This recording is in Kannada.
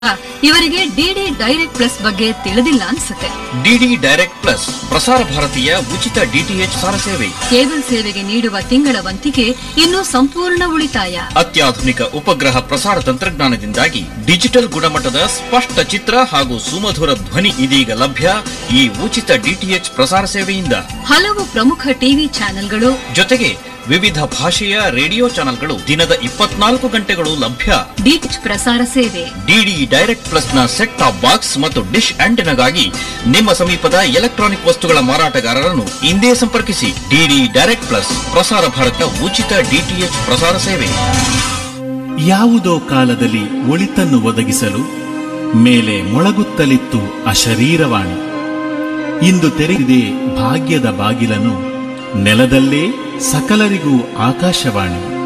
ಇವರಿಗೆ ಡಿಡಿ ಡೈರೆಕ್ಟ್ ಪ್ಲಸ್ ಬಗ್ಗೆ ತಿಳಿದಿಲ್ಲ ಅನ್ಸುತ್ತೆ ಡಿಡಿ ಡೈರೆಕ್ಟ್ ಪ್ಲಸ್ ಪ್ರಸಾರ ಭಾರತೀಯ ಉಚಿತ ಡಿಟಿಎಚ್ ಸಾರ ಸೇವೆ ಕೇಬಲ್ ಸೇವೆಗೆ ನೀಡುವ ತಿಂಗಳ ವಂತಿಗೆ ಇನ್ನು ಸಂಪೂರ್ಣ ಉಳಿತಾಯ ಅತ್ಯಾಧುನಿಕ ಉಪಗ್ರಹ ಪ್ರಸಾರ ತಂತ್ರಜ್ಞಾನದಿಂದಾಗಿ ಡಿಜಿಟಲ್ ಗುಣಮಟ್ಟದ ಸ್ಪಷ್ಟ ಚಿತ್ರ ಹಾಗೂ ಸುಮಧುರ ಧ್ವನಿ ಇದೀಗ ಲಭ್ಯ ಈ ಉಚಿತ ಡಿಟಿಎಚ್ ಪ್ರಸಾರ ಸೇವೆಯಿಂದ ಹಲವು ಪ್ರಮುಖ ಟಿವಿ ಚಾನೆಲ್ಗಳು ಜೊತೆಗೆ ವಿವಿಧ ಭಾಷೆಯ ರೇಡಿಯೋ ಚಾನೆಲ್ಗಳು ದಿನದ ಇಪ್ಪತ್ನಾಲ್ಕು ಗಂಟೆಗಳು ಲಭ್ಯ ಡಿಚ್ ಪ್ರಸಾರ ಸೇವೆ ಡಿಡಿ ಡೈರೆಕ್ಟ್ ಪ್ಲಸ್ ನ ಸೆಟ್ ಟಾಪ್ ಬಾಕ್ಸ್ ಮತ್ತು ಡಿಶ್ ಆಂಟೆನಾಗಾಗಿ ನಿಮ್ಮ ಸಮೀಪದ ಎಲೆಕ್ಟ್ರಾನಿಕ್ ವಸ್ತುಗಳ ಮಾರಾಟಗಾರರನ್ನು ಇಂದೇ ಸಂಪರ್ಕಿಸಿ ಡಿಡಿ ಡೈರೆಕ್ಟ್ ಪ್ಲಸ್ ಪ್ರಸಾರ ಭಾರತ ಉಚಿತ ಡಿಟಿಎಚ್ ಪ್ರಸಾರ ಸೇವೆ ಯಾವುದೋ ಕಾಲದಲ್ಲಿ ಒಳಿತನ್ನು ಒದಗಿಸಲು ಮೇಲೆ ಮೊಳಗುತ್ತಲಿತ್ತು ಅಶರೀರವಾಣಿ ಇಂದು ತೆರೆದಿದೆ ಭಾಗ್ಯದ ಬಾಗಿಲನು ನೆಲದಲ್ಲೇ ಸಕಲರಿಗೂ ಆಕಾಶವಾಣಿ